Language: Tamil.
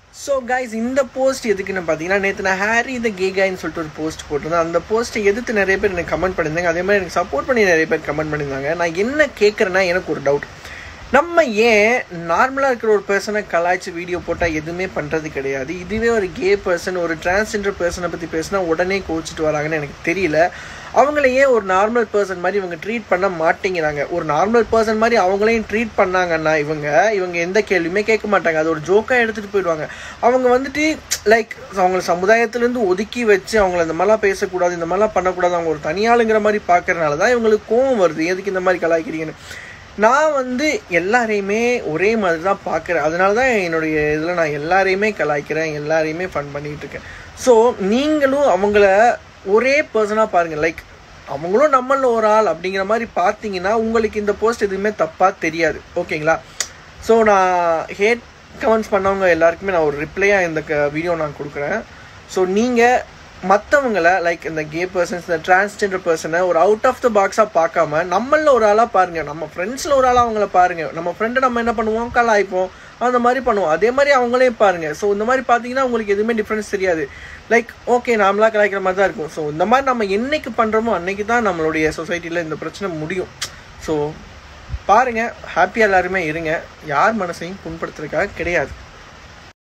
ஸோ கைஸ் இந்த போஸ்ட் எதுக்குன்னு பார்த்தீங்கன்னா நேற்று நான் ஹாரி த கே கைன்னு சொல்லிட்டு ஒரு போஸ்ட் போட்டிருந்தேன் அந்த போஸ்ட்டை எதிர்த்து நிறைய பேர் எனக்கு கமெண்ட் பண்ணியிருந்தாங்க அதே மாதிரி எனக்கு சப்போர்ட் பண்ணி நிறைய பேர் கமெண்ட் பண்ணியிருந்தாங்க நான் என்ன கேட்குறேன்னா எனக்கு ஒரு டவுட் நம்ம ஏன் நார்மலாக இருக்கிற ஒரு பர்சனை கலாய்ச்சி வீடியோ போட்டால் எதுவுமே பண்ணுறது கிடையாது இதுவே ஒரு கே பர்சன் ஒரு டிரான்ஸ்ஜெண்டர் பர்சனை பற்றி பேசினா உடனே கோச்சிட்டு வராங்கன்னு எனக்கு தெரியல அவங்கள ஏன் ஒரு நார்மல் பர்சன் மாதிரி இவங்க ட்ரீட் பண்ண மாட்டேங்கிறாங்க ஒரு நார்மல் பர்சன் மாதிரி அவங்களையும் ட்ரீட் பண்ணாங்கன்னா இவங்க இவங்க எந்த கேள்வியுமே கேட்க மாட்டாங்க அது ஒரு ஜோக்காக எடுத்துகிட்டு போயிடுவாங்க அவங்க வந்துட்டு லைக் அவங்க சமுதாயத்துலேருந்து ஒதுக்கி வச்சு அவங்கள இந்த மாதிரிலாம் பேசக்கூடாது இந்த மாதிரிலாம் பண்ணக்கூடாது அவங்க ஒரு தனியாளுங்கிற மாதிரி பார்க்கறனால தான் இவங்களுக்கு கோவம் வருது எதுக்கு இந்த மாதிரி கலாய்க்கிறீங்கன்னு நான் வந்து எல்லாரையுமே ஒரே மாதிரி தான் பார்க்குறேன் அதனால தான் என்னுடைய இதில் நான் எல்லாரையுமே கலாய்க்கிறேன் எல்லாரையுமே ஃபன் பண்ணிகிட்டு இருக்கேன் ஸோ நீங்களும் அவங்கள ஒரே பர்சனாக பாருங்கள் லைக் அவங்களும் நம்மள ஒரு ஆள் அப்படிங்கிற மாதிரி பார்த்தீங்கன்னா உங்களுக்கு இந்த போஸ்ட் எதுவுமே தப்பாக தெரியாது ஓகேங்களா ஸோ நான் ஹேட் கமெண்ட்ஸ் பண்ணவங்க எல்லாருக்குமே நான் ஒரு ரிப்ளையாக இந்த க வீடியோ நான் கொடுக்குறேன் ஸோ நீங்கள் மற்றவங்களை லைக் இந்த கே பர்சன்ஸ் இந்த டிரான்ஸ்ஜெண்டர் பர்சனை ஒரு அவுட் ஆஃப் த பாக்ஸாக பார்க்காம நம்மளில் ஒரு ஆளாக பாருங்கள் நம்ம ஃப்ரெண்ட்ஸில் ஒரு ஆளாக அவங்கள பாருங்கள் நம்ம ஃப்ரெண்டை நம்ம என்ன பண்ணுவோம் கலாய்ப்போம் அந்த மாதிரி பண்ணுவோம் அதே மாதிரி அவங்களையும் பாருங்கள் ஸோ இந்த மாதிரி பார்த்தீங்கன்னா உங்களுக்கு எதுவுமே டிஃப்ரென்ஸ் தெரியாது லைக் ஓகே நாமளாக கலாய்க்கிற மாதிரி தான் இருக்கும் ஸோ இந்த மாதிரி நம்ம என்னைக்கு பண்ணுறோமோ அன்னைக்கு தான் நம்மளுடைய சொசைட்டியில் இந்த பிரச்சனை முடியும் ஸோ பாருங்கள் ஹாப்பியாக எல்லாருமே இருங்க யார் மனசையும் புண்படுத்துறதுக்காக கிடையாது